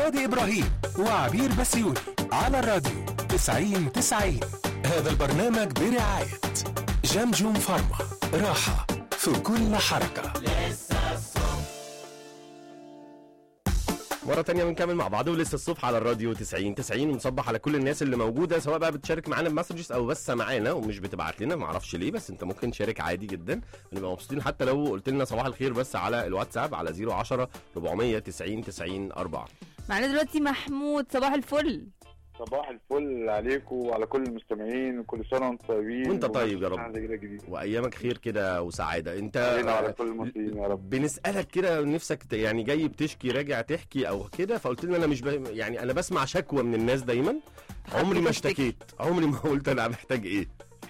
هادي إبراهيم وعبير بسيوني على الراديو 90 90 هذا البرنامج برعاية جمجم فارما راحة في كل حركة مرة تانية بنكمل مع بعض ولسه الصبح على الراديو 90 90 ونصبح على كل الناس اللي موجودة سواء بقى بتشارك معانا بمسجز أو بس معانا ومش بتبعت لنا معرفش ليه بس أنت ممكن تشارك عادي جدا بنبقى مبسوطين حتى لو قلت لنا صباح الخير بس على الواتساب على 010 490 90 4 معانا دلوقتي محمود صباح الفل صباح الفل عليكم وعلى كل المستمعين وكل سنه وانتم طيبين وانت طيب يا رب. وسنة جديدة. وأيامك خير كده وسعادة أنت علينا وعلى كل المصريين يا رب بنسألك كده نفسك ت- يعني جاي بتشكي راجع تحكي أو كده فقلت لنا أنا مش ب... يعني أنا بسمع شكوى من الناس دايما عمري ما تشتكي. اشتكيت عمري ما قلت أنا محتاج إيه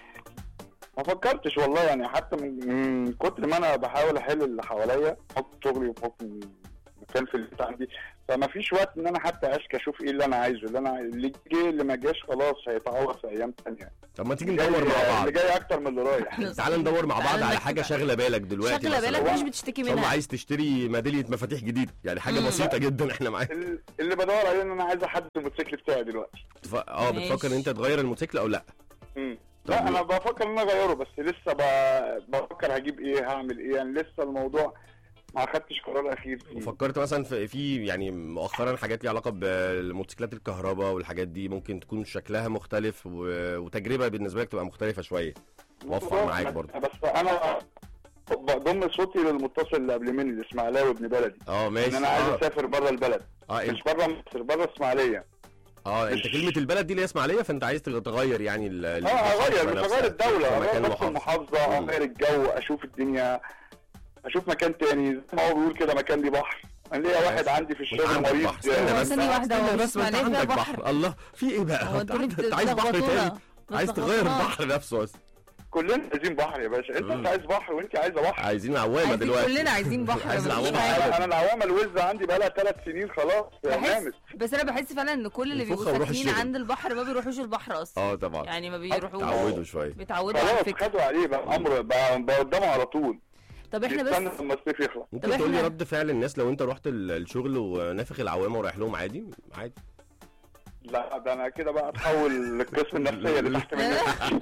ما فكرتش والله يعني حتى من, من كتر ما انا بحاول احل اللي حواليا بحكم شغلي وبحكم المكان في البيت عندي فما فيش وقت ان انا حتى اشكي اشوف ايه اللي انا عايزه اللي انا اللي جه اللي ما جاش خلاص هيتعوض في ايام تانية طب ما تيجي جاي- ندور مع بعض اللي جاي اكتر من اللي رايح تعال ندور مع بعض تعال على نكتب حاجه بقى. شاغله بالك دلوقتي شغله مثلاً. بالك مش بتشتكي ان شاء الله منها عايز تشتري ميداليه مفاتيح جديده يعني حاجه مم. بسيطه جدا احنا معاك ال- اللي بدور عليه ان انا عايز احدد الموتوسيكل بتاعي دلوقتي ف... اه ماشي. بتفكر ان انت تغير الموتوسيكل او لا مم. طب لا و- انا بفكر ان انا اغيره بس لسه ب... بفكر هجيب ايه هعمل ايه يعني لسه الموضوع ما خدتش قرار اخير فيه وفكرت مثلا في, في يعني مؤخرا حاجات ليها علاقه بالموتوسيكلات الكهرباء والحاجات دي ممكن تكون شكلها مختلف و... وتجربه بالنسبه لك تبقى مختلفه شويه وفق معاك برضه. بس انا بضم صوتي للمتصل اللي قبل مني الاسماعيلاوي ابن بلدي اه ان ماشي انا عايز اه, اسافر بره البلد آه انت مش بره مصر بره اسماعيليه اه انت مش- كلمه البلد دي اللي هي اسماعيليه فانت عايز تغير يعني ال... اه اغير مش نفسها. اغير الدوله في اغير مكان بس محافظ. المحافظه مم. اغير الجو اشوف الدنيا اشوف مكان تاني زي ما هو بيقول كده مكان ليه بحر انا ليا واحد عندي في وانت الشغل عندك مريض بحر استنى هو بس ثانية واحدة، هو استنى مش بس ما انت اسماعيلية فيها عندك بحر. بحر الله في ايه بقى هو انتوا ليه انت انت عايز بحر بتلخبطونا؟ تاني عايز تغير بتلخبطونا. البحر نفسه بس كلنا عايزين بحر يا باشا انت مم. انت عايز بحر وانت عايزه بحر عايزين عوامه عايزين دلوقتي كلنا عايزين بحر عايز مفيش العوامة حاجة. حالا. انا العوامه الوزه عندي بقى لها ثلاث سنين خلاص بحس نامت بس انا بحس فعلا ان كل اللي الفخة بيبقوا وروح ساكنين الشغل. عند البحر ما بيروحوش البحر اصلا اه طبعا يعني ما بيروحوش تعودوا شويه بيتعودوا على خلاص الفكره خدوا عليه بقى امر بقى, بقى قدامه على طول طب احنا يستنى بس لما الصيف يخلص ممكن طب تقول لي احنا- رد فعل الناس لو انت رحت ال- الشغل ونافخ العوامه ورايح لهم عادي عادي لا ده انا كده بقى اتحول للقسم النفسيه اللي تحت مني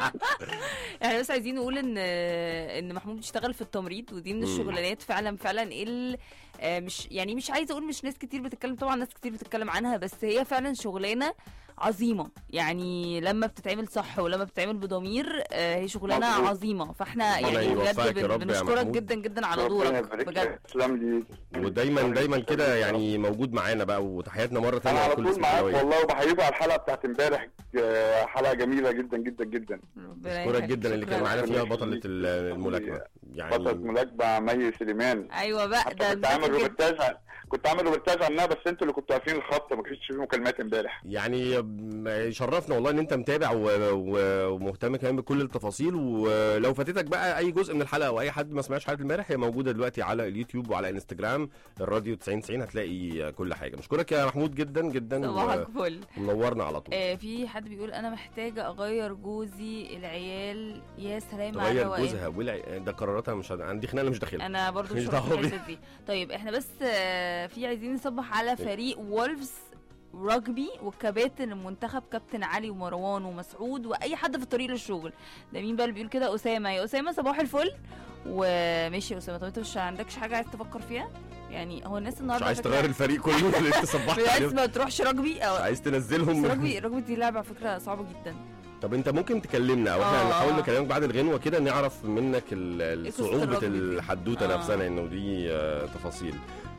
احنا بس عايزين نقول ان ان محمود بيشتغل في التمريض ودي من مم. الشغلانات فعلا فعلا ال آه، مش يعني مش عايزه اقول مش ناس كتير بتتكلم طبعا ناس كتير بتتكلم عنها بس هي فعلا شغلانه عظيمه يعني لما بتتعمل صح ولما بتتعمل بضمير آه، هي شغلانه مظبوط. عظيمه فاحنا ربنا يعني يوفقك بجد يا بن- رب يا بنشكرك محمود. جدا جدا على ربنا دورك يبارك بجد لك. تسلم لي ودايما دايما كده يعني موجود معانا بقى وتحياتنا مره انا ثانيه على لكل طول معاك اسماعيلاويه والله وبحييكم على الحلقه بتاعت امبارح آه، حلقه جميله جدا جدا جدا ربنا اشكرك يخليك. جدا اللي كان شكراً. معانا فيها ربنا بطله يخليك. ال- الملاكمه بطلة يعني ملاكمه مي سليمان ايوه بقى حتى ده كنت عامل ده كده. روبرتاج عن- كنت عامل روبرتاج عنها بس انتوا اللي كنتوا قافلين الخط ما كانش فيه مكالمات امبارح يعني م- شرفنا والله ان انت متابع و- و- ومهتم كمان بكل التفاصيل ولو فاتتك بقى اي جزء من الحلقه او اي حد ما سمعش حلقه امبارح هي موجوده دلوقتي على اليوتيوب وعلى انستجرام الراديو 90 90 هتلاقي كل حاجه نشكرك يا محمود جدا جدا صباحك فل ومنورنا على طول آه في حد بيقول انا محتاجه اغير جوزي العيال يا سلام على تغير الروقان جوزها والع... ده قراراتها مش هد- عندي خناقه مش داخلها انا برضو مش مش دعوة في الحته دي طيب احنا بس آه في عايزين نصبح على فريق وولفز رجبي والكباتن المنتخب كابتن علي ومروان ومسعود واي حد في الطريق للشغل ده مين بقى اللي بيقول كده اسامه يا اسامه صباح الفل وماشي يا اسامه طب انت مش عندكش حاجه عايز تفكر فيها يعني هو الناس مش النهارده عايز على تغير فكرة الفريق كله اللي انت صبحت بس عليهم ما تروحش رجبي او مش عايز بس تنزلهم رجبي رجبي دي لعبه على فكره صعبه جدا طب انت ممكن تكلمنا او احنا آه. هنحاول نكلمك بعد الغنوه كده نعرف منك ال- قصة صعوبه الرجل دي؟ الحدوته آه. نفسها لانه دي آه، تفاصيل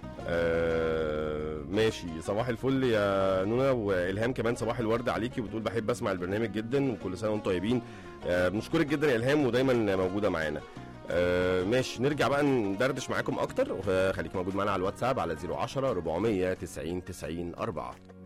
آه ماشي صباح الفل يا نونا والهام كمان صباح الورد عليكي وبتقول بحب اسمع البرنامج جدا وكل سنه وانتم طيبين آه بنشكرك جدا يا الهام ودايما موجوده معانا آه ماشي نرجع بقى ندردش معاكم اكتر فخليك موجود معانا على الواتساب على 010 490 90 4